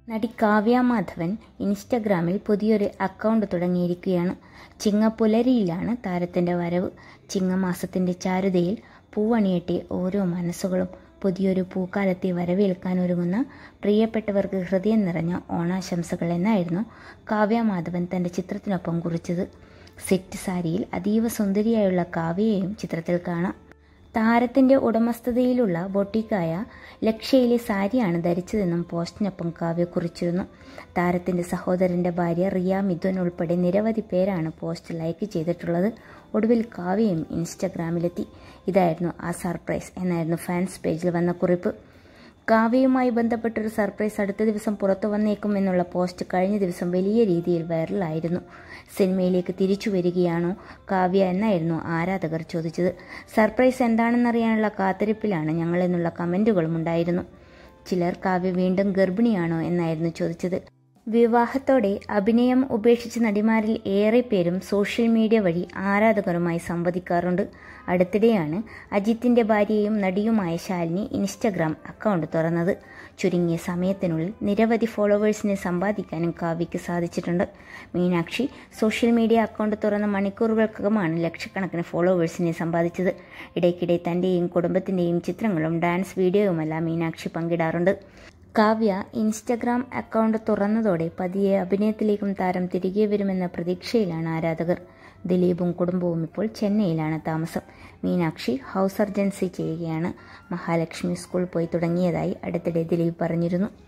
നടി കാവ്യ മാധവൻ ഇൻസ്റ്റഗ്രാമിൽ പുതിയൊരു അക്കൗണ്ട് തുടങ്ങിയിരിക്കുകയാണ് ചിങ്ങപ്പുലരിയിലാണ് താരത്തിന്റെ വരവ് ചിങ്ങമാസത്തിന്റെ ചാരുതയിൽ പൂവണിയെട്ടിയ ഓരോ മനസ്സുകളും പുതിയൊരു പൂക്കാലത്തെ വരവേൽക്കാൻ ഒരുങ്ങുന്ന പ്രിയപ്പെട്ടവർക്ക് ഹൃദയം നിറഞ്ഞ ഓണാശംസകൾ എന്നായിരുന്നു കാവ്യ മാധവൻ തന്റെ ചിത്രത്തിനൊപ്പം കുറിച്ചത് സെറ്റ് സാരിയിൽ അതീവ സുന്ദരിയായുള്ള കാവ്യയെയും ചിത്രത്തിൽ കാണാം താരത്തിന്റെ ഉടമസ്ഥതയിലുള്ള ബൊട്ടിക്കായ ലക്ഷ്യയിലെ സാരിയാണ് ധരിച്ചതെന്നും പോസ്റ്റിനൊപ്പം കാവ്യ കുറിച്ചിരുന്നു താരത്തിന്റെ സഹോദരന്റെ ഭാര്യ റിയ മിഥുൻ ഉൾപ്പെടെ നിരവധി പേരാണ് പോസ്റ്റ് ലൈക്ക് ചെയ്തിട്ടുള്ളത് ഒടുവിൽ കാവ്യയും ഇൻസ്റ്റഗ്രാമിലെത്തി ഇതായിരുന്നു ആ സർപ്രൈസ് എന്നായിരുന്നു ഫാൻസ് പേജിൽ വന്ന കുറിപ്പ് കാവ്യയുമായി ബന്ധപ്പെട്ടൊരു സർപ്രൈസ് അടുത്ത ദിവസം പുറത്തു വന്നേക്കും എന്നുള്ള പോസ്റ്റ് കഴിഞ്ഞ ദിവസം വലിയ രീതിയിൽ വൈറലായിരുന്നു സിനിമയിലേക്ക് തിരിച്ചു വരികയാണോ കാവ്യ എന്നായിരുന്നു ആരാധകർ ചോദിച്ചത് സർപ്രൈസ് എന്താണെന്നറിയാനുള്ള കാത്തിരിപ്പിലാണ് ഞങ്ങളെന്നുള്ള കമന്റുകളും ഉണ്ടായിരുന്നു ചിലർ കാവ്യ വീണ്ടും ഗർഭിണിയാണോ എന്നായിരുന്നു ചോദിച്ചത് വിവാഹത്തോടെ അഭിനയം ഉപേക്ഷിച്ച നടിമാരിൽ ഏറെ പേരും സോഷ്യൽ മീഡിയ വഴി ആരാധകരുമായി സംവദിക്കാറുണ്ട് അടുത്തിടെയാണ് അജിത്തിന്റെ ഭാര്യയും നടിയുമായ ശാലിനി ഇൻസ്റ്റഗ്രാം അക്കൗണ്ട് തുറന്നത് ചുരുങ്ങിയ സമയത്തിനുള്ളിൽ നിരവധി ഫോളോവേഴ്സിനെ സമ്പാദിക്കാനും കാവ്യയ്ക്ക് സാധിച്ചിട്ടുണ്ട് മീനാക്ഷി സോഷ്യൽ മീഡിയ അക്കൗണ്ട് തുറന്ന മണിക്കൂറുകൾക്കകമാണ് ലക്ഷക്കണക്കിന് ഫോളോവേഴ്സിനെ സമ്പാദിച്ചത് ഇടയ്ക്കിടെ തന്റെയും കുടുംബത്തിന്റെയും ചിത്രങ്ങളും ഡാൻസ് വീഡിയോയുമെല്ലാം മീനാക്ഷി പങ്കിടാറുണ്ട് കാവ്യ ഇൻസ്റ്റഗ്രാം അക്കൗണ്ട് തുറന്നതോടെ പതിയെ അഭിനയത്തിലേക്കും താരം തിരികെ വരുമെന്ന പ്രതീക്ഷയിലാണ് ആരാധകർ ദിലീപും കുടുംബവും ഇപ്പോൾ ചെന്നൈയിലാണ് താമസം മീനാക്ഷി ഹൗസ് സർജൻസി ചെയ്യുകയാണ് മഹാലക്ഷ്മി സ്കൂൾ പോയി തുടങ്ങിയതായി അടുത്തിടെ ദിലീപ് പറഞ്ഞിരുന്നു